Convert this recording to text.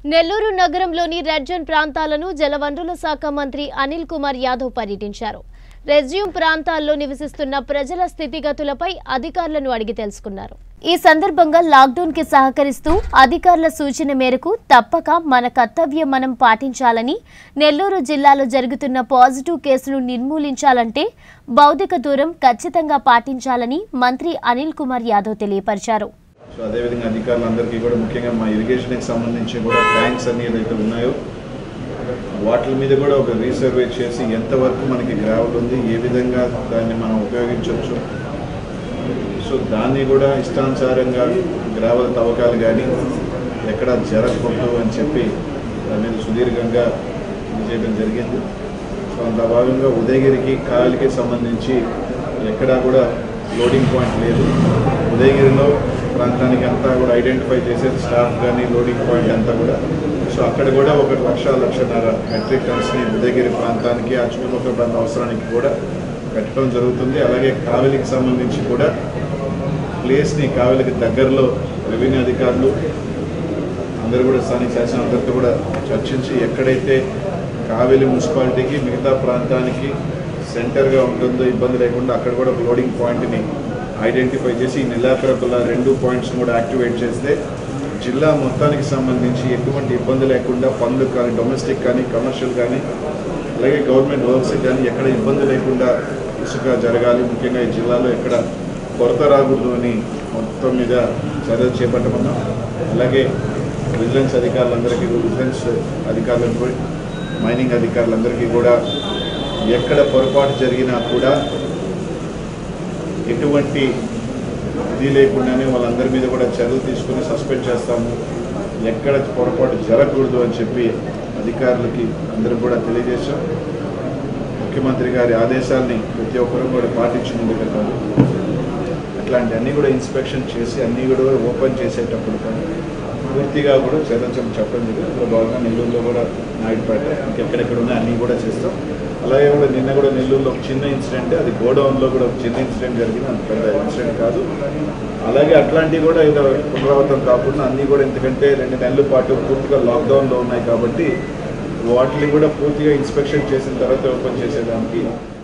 నెల్లూరు నగరంలోని red zone ప్రాంతాలను జలవనరుల శాఖ మంత్రి అనిల్ కుమార్ యాదవ్ పర్యటించారు రెజ్యూమ్ ప్రాంతాల్లో నివసిస్తున్న ప్రజల స్థితిగతులపై అధికారులను అడిగి తెలుసుకున్నారు ఈ సందర్భంగా లాక్డౌన్ కి సహకరిస్తూ అధికారుల సూచన మేరకు తప్పక మన కర్తవ్యం మనం పాటించాలని నెల్లూరు జిల్లాలో జరుగుతున్న పాజిటివ్ కేసులు నిర్మూలించాలంటే భౌతిక దూరం ఖచ్చితంగా పాటించాలని మంత్రి అనిల్ కుమార్ యాదవ్ తెలియపరిచారు సో అదేవిధంగా అధికారులందరికీ కూడా ముఖ్యంగా మా ఇరిగేషన్కి సంబంధించి కూడా ట్యాంక్స్ అన్ని ఏదైతే ఉన్నాయో వాటి మీద కూడా ఒక రీసర్వే చేసి ఎంతవరకు మనకి గ్రావెల్ ఉంది ఏ విధంగా దాన్ని మనం ఉపయోగించవచ్చు సో దాన్ని కూడా ఇష్టానుసారంగా గ్రావెల్ తవ్వకాలు కానీ ఎక్కడ జరగకూడదు అని చెప్పి దాని మీద సుదీర్ఘంగా ఇది చేయడం జరిగింది సో అంత భాగంగా ఉదయగిరికి కాయలకి సంబంధించి ఎక్కడా కూడా లోడింగ్ పాయింట్ లేదు ఉదయగిరిలో ప్రాంతానికి అంతా కూడా ఐడెంటిఫై చేసేది స్టాఫ్ కానీ లోడింగ్ పాయింట్ అంతా కూడా సో అక్కడ కూడా ఒక లక్ష లక్షన్నర మెట్రిక్ టన్స్ని ఉదయగిరి ప్రాంతానికి ఆ చుట్టుపక్కల ప్రాంత అవసరానికి కూడా కట్టడం జరుగుతుంది అలాగే కావలికి సంబంధించి కూడా ప్లేస్ని కావలికి దగ్గరలో రెవెన్యూ అధికారులు అందరూ కూడా స్థానిక శాసనం అందరితో కూడా చర్చించి ఎక్కడైతే కావేలి మున్సిపాలిటీకి మిగతా ప్రాంతానికి సెంటర్గా ఉంటుందో ఇబ్బంది లేకుండా అక్కడ కూడా ఒక లోడింగ్ పాయింట్ని ఐడెంటిఫై చేసి ఈ నెలాఖరుకుల రెండు పాయింట్స్ కూడా యాక్టివేట్ చేస్తే జిల్లా మొత్తానికి సంబంధించి ఎటువంటి ఇబ్బంది లేకుండా పనులు కానీ డొమెస్టిక్ కానీ కమర్షియల్ కానీ అలాగే గవర్నమెంట్ వర్క్స్ కానీ ఎక్కడ ఇబ్బంది లేకుండా ఇసుక జరగాలి ముఖ్యంగా ఈ జిల్లాలో ఎక్కడ కొరత రాకూడదు అని మొత్తం మీద చర్యలు చేపట్టమన్నాం అలాగే విజిలెన్స్ అధికారులందరికీ విజిలెన్స్ అధికారులకు కూడా, మైనింగ్ అధికారులందరికీ కూడా ఎక్కడ పొరపాటు జరిగినా కూడా ఎటువంటి ఇది లేకుండానే వాళ్ళందరి మీద కూడా చర్యలు తీసుకుని సస్పెండ్ చేస్తాము ఎక్కడ పొరపాటు జరగకూడదు అని చెప్పి అధికారులకి అందరికి కూడా తెలియజేశాం ముఖ్యమంత్రి గారి ఆదేశాల్ని ప్రతి ఒక్కరూ కూడా పాటించి ముందుకెళ్తారు అట్లాంటి అన్నీ కూడా ఇన్స్పెక్షన్ చేసి అన్నీ కూడా ఓపెన్ చేసేటప్పుడు కానీ పూర్తిగా కూడా చేయించడం చెప్పడం జరిగింది అందులో భాగంగా నెల్లూరులో కూడా నాయుడుపేట ఇంకెక్కడెక్కడ ఉన్నాయి అన్నీ కూడా చేస్తాం అలాగే కూడా నిన్న కూడా నెల్లూరులో ఒక చిన్న ఇన్సిడెంట్ అది గోడౌన్లో కూడా ఒక చిన్న ఇన్సిడెంట్ జరిగింది అంత పెద్ద ఇన్సిడెంట్ కాదు అలాగే అట్లాంటివి కూడా ఏదో పునరావృతం కాకుండా అన్నీ కూడా ఎందుకంటే రెండు నెలల పాటు పూర్తిగా లాక్డౌన్లో ఉన్నాయి కాబట్టి వాటిని కూడా పూర్తిగా ఇన్స్పెక్షన్ చేసిన తర్వాత ఓపెన్ చేసేదానికి